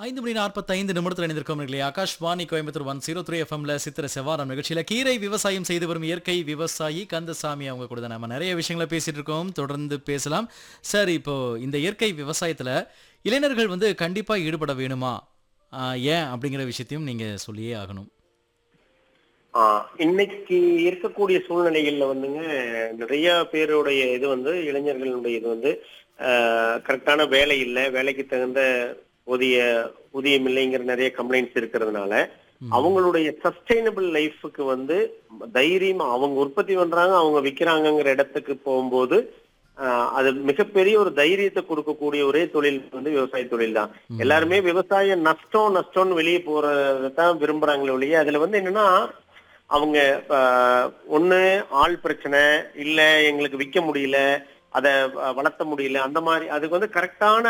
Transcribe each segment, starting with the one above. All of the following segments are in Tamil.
ஐந்து மணி நாற்பத்தைந்து நிமிடத்தில் இணைந்திருக்கோம் இல்லையா Akashvani Coimbatore one zero three எஃப்எம்ல சித்திர செவ்வாரம் நிகழ்ச்சியில கீரை விவசாயம் செய்து வரும் இயற்கை விவசாயி கந்தசாமி அவங்க கூட தான் நம்ம நிறைய விஷயங்களை பேசிட்டு இருக்கோம் தொடர்ந்து பேசலாம் சார் இப்போ இந்த இயற்கை விவசாயத்துல இளைஞர்கள் வந்து கண்டிப்பா ஈடுபட வேணுமா ஆஹ் ஏன் அப்படிங்கிற விஷயத்தையும் நீங்க சொல்லியே ஆகணும் ஆ, இன்னைக்கு இருக்கக்கூடிய சூழ்நிலைகள்ல வந்துங்க நிறைய பேருடைய இது வந்து இளைஞர்களுடைய இது வந்து கரெக்டான வேலை இல்லை வேலைக்கு தகுந்த போதிய ஊதியம் இல்லைங்கிற நிறைய கம்ப்ளைண்ட்ஸ் இருக்கிறதுனால அவங்களுடைய சஸ்டைனபிள் லைஃபுக்கு வந்து தைரியமா அவங்க உற்பத்தி பண்றாங்க அவங்க விக்கிறாங்கங்கிற இடத்துக்கு போகும்போது ஆஹ், அது மிகப்பெரிய ஒரு தைரியத்தை கொடுக்கக்கூடிய ஒரே தொழில் வந்து விவசாய தொழில் தான் எல்லாருமே விவசாய நஷ்டம் நஷ்டம்னு வெளியே போறதான் விரும்புறாங்களே ஒழிய அதுல வந்து என்னன்னா அவங்க ஆஹ், ஒண்ணு ஆள் பிரச்சனை இல்ல எங்களுக்கு விற்க முடியல அதை அஹ், வளர்த்த முடியல அந்த மாதிரி அதுக்கு வந்து கரெக்டான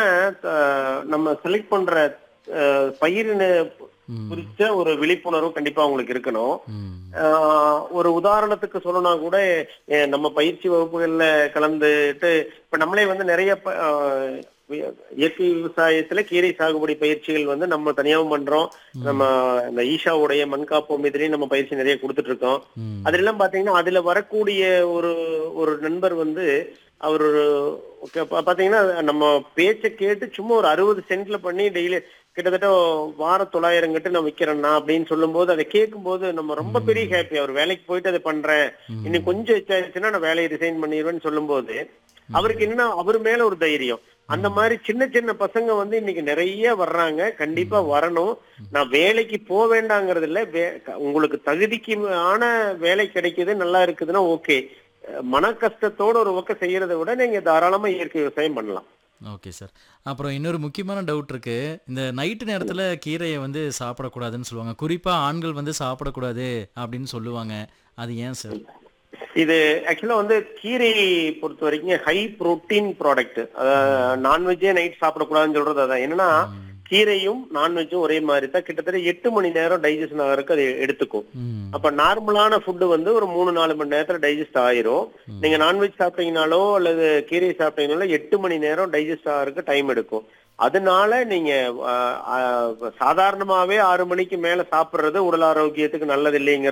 நம்ம செலக்ட் பண்ற அஹ், பயிரின ம். குறித்த ஒரு விழிப்புணர்வு கண்டிப்பா அவங்களுக்கு இருக்கணும் ம். ஆஹ் ஒரு உதாரணத்துக்கு சொல்லணும்னா கூட அஹ் நம்ம பயிற்சி வகுப்புகள்ல கலந்துட்டு இப்ப நம்மளே வந்து நிறைய ப- ஆஹ் வி- இயற்கை விவசாயத்துல கீரை சாகுபடி பயிற்சிகள் வந்து நம்ம தனியாவும் பண்றோம் நம்ம இந்த ஈஷாவுடைய மண்காப்போம் இதுலயும் நம்ம பயிற்சி நிறைய கொடுத்துட்டு இருக்கோம் ம். அதெல்லாம் பாத்தீங்கன்னா அதுல வரக்கூடிய ஒரு ஒரு நண்பர் வந்து அவர் ஒரு okay, பா- பாத்தீங்கன்னா நம்ம பேச்சை கேட்டு சும்மா ஒரு அறுபது சென்ட்ல பண்ணி டெய்லி கிட்டத்தட்ட வார தொள்ளாயிரம் கட்டு நான் விக்கிறேன்னா அப்படின்னு சொல்லும்போது அதை கேட்கும்போது நம்ம ரொம்ப பெரிய ஹாப்பி அவர் வேலைக்கு போயிட்டு அதை பண்றேன் இன்னும் கொஞ்சம் எச்சாச்சுன்னா நான் வேலையை ரிசைன் பண்ணிடுவேன்னு சொல்லும்போது அவருக்கு என்ன அவர் மேல ஒரு தைரியம் அந்த மாதிரி சின்ன சின்ன பசங்க வந்து இன்னைக்கு நிறைய வர்றாங்க கண்டிப்பா வரணும் நான் வேலைக்கு போக வேண்டாங்கிறது இல்ல வே- உங்களுக்கு தகுதிக்கு ஆன வேலை கிடைக்குது நல்லா இருக்குதுன்னா ஓகே மன கஷ்டத்தோட ஒரு பக்கம் செய்யறதை விட நீங்க தாராளமா இயற்கை விவசாயம் பண்ணலாம் ஓகே சார் அப்புறம் இன்னொரு முக்கியமான டவுட் இருக்கு இந்த நைட்டு நேரத்துல கீரையை வந்து சாப்பிடக்கூடாதுன்னு சொல்லுவாங்க குறிப்பா ஆண்கள் வந்து சாப்பிடக்கூடாது அப்படின்னு சொல்லுவாங்க அது ஏன் சார் இது ஆக்சுவலா வந்து கீரை பொறுத்த வரைக்கும் ஹை புரோட்டீன் ப்ராடக்ட் நான்வெஜ்ஜே நைட் சாப்பிடக்கூடாதுன்னு சொல்றது அதான் என்னன்னா கீரையும் நான்வெஜ்ஜும் ஒரே மாதிரி தான் கிட்டத்தட்ட எட்டு மணி நேரம் டைஜஷன் ஆகிறதுக்கு அது எடுத்துக்கும் ம். அப்ப நார்மலான ஃபுட் வந்து ஒரு மூணு நாலு மணி நேரத்துல டைஜஸ்ட் ஆயிரும் நீங்க நான்வெஜ் சாப்பிட்டீங்கனாலோ அல்லது கீரை சாப்பிட்டீங்கனாலோ எட்டு மணி நேரம் டைஜஸ்ட் ஆகிறதுக்கு டைம் எடுக்கும் அதனால நீங்க ஆஹ், ஆஹ், சாதாரணமாவே ஆறு மணிக்கு மேல சாப்பிடுறது உடல் ஆரோக்கியத்துக்கு நல்லது இல்லைங்கிற